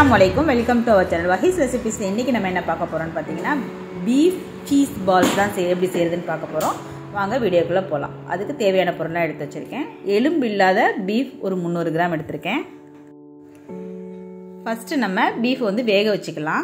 அஸ்ஸலாமு அலைக்கும் welcome to our channel Wahees ரெசிபிஸில் இன்றைக்கி நம்ம என்ன பார்க்க போகிறோம்னு பார்த்தீங்கன்னா பீஃப் சீஸ் பால்ஸ் தான் செய் எப்படி செய்கிறதுன்னு பார்க்க போகிறோம் வாங்க வீடியோக்குள்ளே போகலாம் அதுக்கு தேவையான பொருளாக எடுத்து வச்சுருக்கேன் எலும்பு இல்லாத பீஃப் ஒரு முந்நூறு கிராம் எடுத்திருக்கேன் ஃபஸ்ட்டு நம்ம பீஃப் வந்து வேக வச்சுக்கலாம்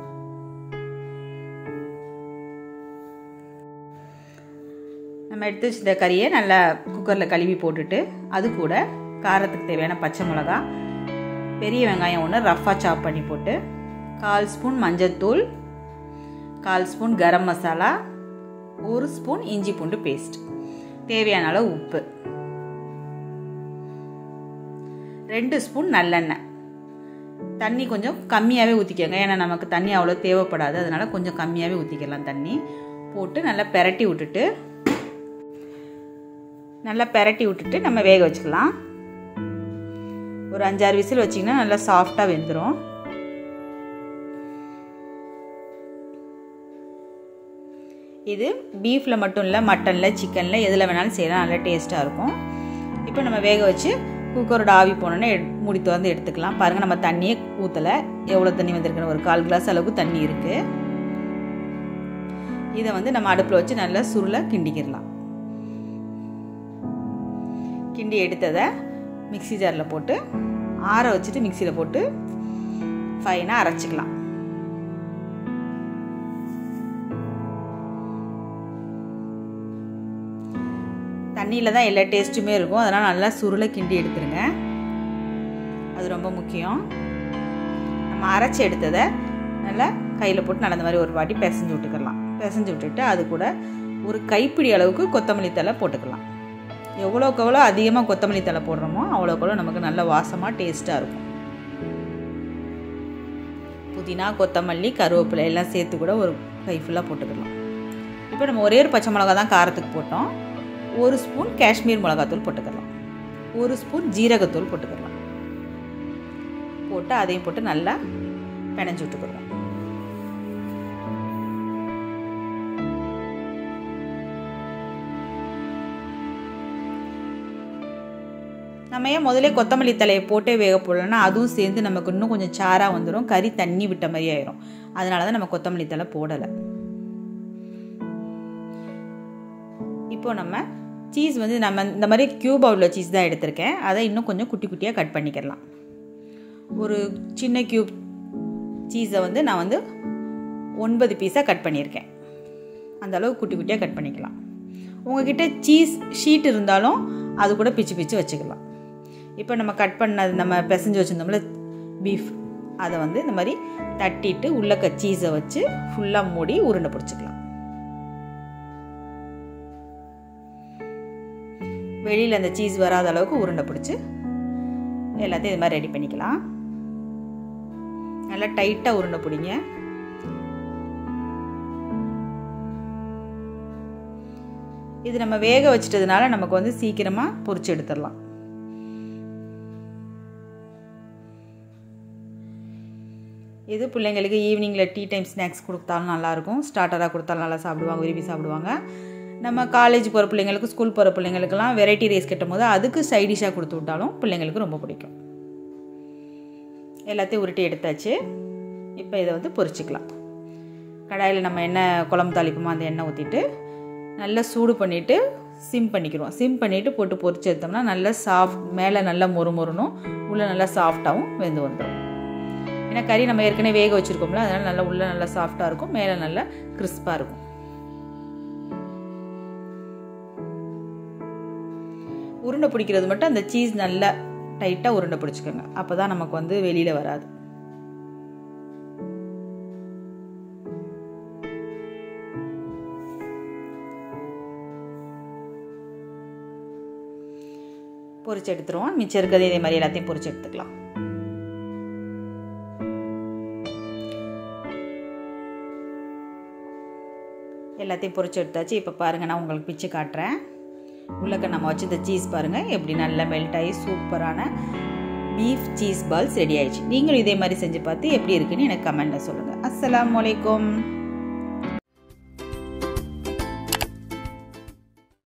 நம்ம எடுத்து வச்சிருந்த கறியை நல்லா குக்கரில் கழுவி போட்டுட்டு அது கூட காரத்துக்கு தேவையான பச்சை மிளகா பெரிய வெங்காயம் ஒன்று ரஃப்பாக சாப் பண்ணி போட்டு கால் ஸ்பூன் மஞ்சள்தூள் கால் ஸ்பூன் கரம் மசாலா ஒரு ஸ்பூன் இஞ்சி பூண்டு பேஸ்ட் தேவையான அளவு உப்பு ரெண்டு ஸ்பூன் நல்லெண்ணெய் தண்ணி கொஞ்சம் கம்மியாகவே ஊற்றிக்கோங்க ஏன்னா நமக்கு தண்ணி அவ்வளோ தேவைப்படாது அதனால் கொஞ்சம் கம்மியாகவே ஊற்றிக்கலாம் தண்ணி போட்டு நல்லா பெரட்டி விட்டுட்டு நல்லா பெரட்டி விட்டுட்டு நம்ம வேக வச்சுக்கலாம் ஒரு அஞ்சாறு விசில் வச்சிங்கன்னா நல்லா சாஃப்டாக வெந்துடும் இது பீஃபில் மட்டும் இல்லை மட்டனில் சிக்கனில் எதில் வேணாலும் செய்யலாம் நல்லா டேஸ்ட்டாக இருக்கும் இப்போ நம்ம வேக வச்சு குக்கரோட ஆவி போனோன்னே மூடி திறந்து எடுத்துக்கலாம் பாருங்கள் நம்ம தண்ணியே ஊற்றலை எவ்வளோ தண்ணி வந்திருக்குன்னு ஒரு கால் கிளாஸ் அளவுக்கு தண்ணி இருக்குது இதை வந்து நம்ம அடுப்பில் வச்சு நல்லா சுருளை கிண்டிக்கிடலாம் கிண்டி எடுத்ததை மிக்சி ஜாரில் போட்டு ஆற வச்சுட்டு மிக்சியில் போட்டு ஃபைனாக அரைச்சிக்கலாம் தண்ணியில் தான் எல்லா டேஸ்ட்டுமே இருக்கும் அதனால் நல்லா சுருளை கிண்டி எடுத்துருங்க அது ரொம்ப முக்கியம் நம்ம அரைச்சி எடுத்ததை நல்லா கையில் போட்டு நடந்த மாதிரி ஒரு வாட்டி பிசைஞ்சு விட்டுக்கலாம் பிசைஞ்சு விட்டுட்டு அது கூட ஒரு கைப்பிடி அளவுக்கு கொத்தமல்லி தலை போட்டுக்கலாம் எவ்வளோக்கு எவ்வளோ அதிகமாக கொத்தமல்லி தலை போடுறோமோ அவ்வளோக்கு எவ்வளோ நமக்கு நல்ல வாசமாக டேஸ்ட்டாக இருக்கும் புதினா கொத்தமல்லி கருவேப்பிலை எல்லாம் சேர்த்து கூட ஒரு கை ஃபுல்லாக போட்டுக்கலாம் இப்போ நம்ம ஒரே ஒரு பச்சை மிளகா தான் காரத்துக்கு போட்டோம் ஒரு ஸ்பூன் காஷ்மீர் மிளகாத்தூள் போட்டுக்கலாம் ஒரு ஸ்பூன் ஜீரகத்தூள் போட்டுக்கலாம் போட்டு அதையும் போட்டு நல்லா பிணைஞ்சு விட்டுக்கலாம் நம்ம ஏன் முதலே கொத்தமல்லி தலையை போட்டே வேக போடலன்னா அதுவும் சேர்ந்து நமக்கு இன்னும் கொஞ்சம் சாராக வந்துடும் கறி தண்ணி விட்ட மாதிரி ஆயிரும் அதனால தான் நம்ம கொத்தமல்லி தலை போடலை இப்போ நம்ம சீஸ் வந்து நம்ம இந்த மாதிரி க்யூப் உள்ள சீஸ் தான் எடுத்திருக்கேன் அதை இன்னும் கொஞ்சம் குட்டி குட்டியாக கட் பண்ணிக்கலாம் ஒரு சின்ன க்யூப் சீஸை வந்து நான் வந்து ஒன்பது பீஸாக கட் பண்ணியிருக்கேன் அந்த அளவு குட்டி குட்டியாக கட் பண்ணிக்கலாம் உங்ககிட்ட சீஸ் ஷீட் இருந்தாலும் அது கூட பிச்சு பிச்சு வச்சுக்கலாம் இப்போ நம்ம கட் பண்ணது நம்ம பிசைஞ்சு வச்சுருந்தோம்ல பீஃப் அதை வந்து இந்த மாதிரி தட்டிட்டு உள்ளக்க சீஸை வச்சு ஃபுல்லாக மூடி உருண்டை பிடிச்சிக்கலாம் வெளியில் அந்த சீஸ் வராத அளவுக்கு உருண்டை பிடிச்சி எல்லாத்தையும் இது மாதிரி ரெடி பண்ணிக்கலாம் நல்லா டைட்டாக உருண்டை பிடிங்க இது நம்ம வேக வச்சிட்டதுனால நமக்கு வந்து சீக்கிரமாக பொரிச்சு எடுத்துடலாம் இது பிள்ளைங்களுக்கு ஈவினிங்கில் டீ டைம் ஸ்நாக்ஸ் கொடுத்தாலும் நல்லாயிருக்கும் ஸ்டார்டராக கொடுத்தாலும் நல்லா சாப்பிடுவாங்க விரும்பி சாப்பிடுவாங்க நம்ம காலேஜ் போகிற பிள்ளைங்களுக்கு ஸ்கூல் போகிற பிள்ளைங்களுக்கெல்லாம் வெரைட்டி ரைஸ் கட்டும் போது அதுக்கு சைடிஷாக கொடுத்து விட்டாலும் பிள்ளைங்களுக்கு ரொம்ப பிடிக்கும் எல்லாத்தையும் உருட்டி எடுத்தாச்சு இப்போ இதை வந்து பொரிச்சிக்கலாம் கடாயில் நம்ம எண்ணெய் குழம்பு தாளிப்போமோ அந்த எண்ணெய் ஊற்றிட்டு நல்லா சூடு பண்ணிவிட்டு சிம் பண்ணிக்கிறோம் சிம் பண்ணிவிட்டு போட்டு பொரிச்சு எடுத்தோம்னா நல்லா சாஃப்ட் மேலே நல்லா மொறு மொறுனும் உள்ளே நல்லா சாஃப்டாகவும் வெந்து வந்துடும் ஏன்னா கறி நம்ம ஏற்கனவே வேக வச்சுருக்கோம்ல அதனால் நல்லா உள்ளே நல்லா சாஃப்டாக இருக்கும் மேலே நல்லா கிறிஸ்பாக இருக்கும் உருண்டை பிடிக்கிறது மட்டும் அந்த சீஸ் நல்லா டைட்டாக உருண்டை பிடிச்சிக்கோங்க அப்போ தான் நமக்கு வந்து வெளியில் வராது பொரிச்சு எடுத்துருவோம் மிச்சம் இருக்கிறது இதே மாதிரி எல்லாத்தையும் பொரிச்சு எடுத்துக்கலாம் எல்லாத்தையும் பொரிச்சு எடுத்தாச்சு இப்போ பாருங்கள் நான் உங்களுக்கு பிச்சு காட்டுறேன் உள்ளக்க நம்ம வச்சு இந்த சீஸ் பாருங்கள் எப்படி நல்லா மெல்ட் ஆகி சூப்பரான பீஃப் சீஸ் பால்ஸ் ரெடி ஆயிடுச்சு நீங்களும் இதே மாதிரி செஞ்சு பார்த்து எப்படி இருக்குன்னு எனக்கு கமெண்டில் சொல்லுங்கள் அஸ்லாம் வலைக்கம்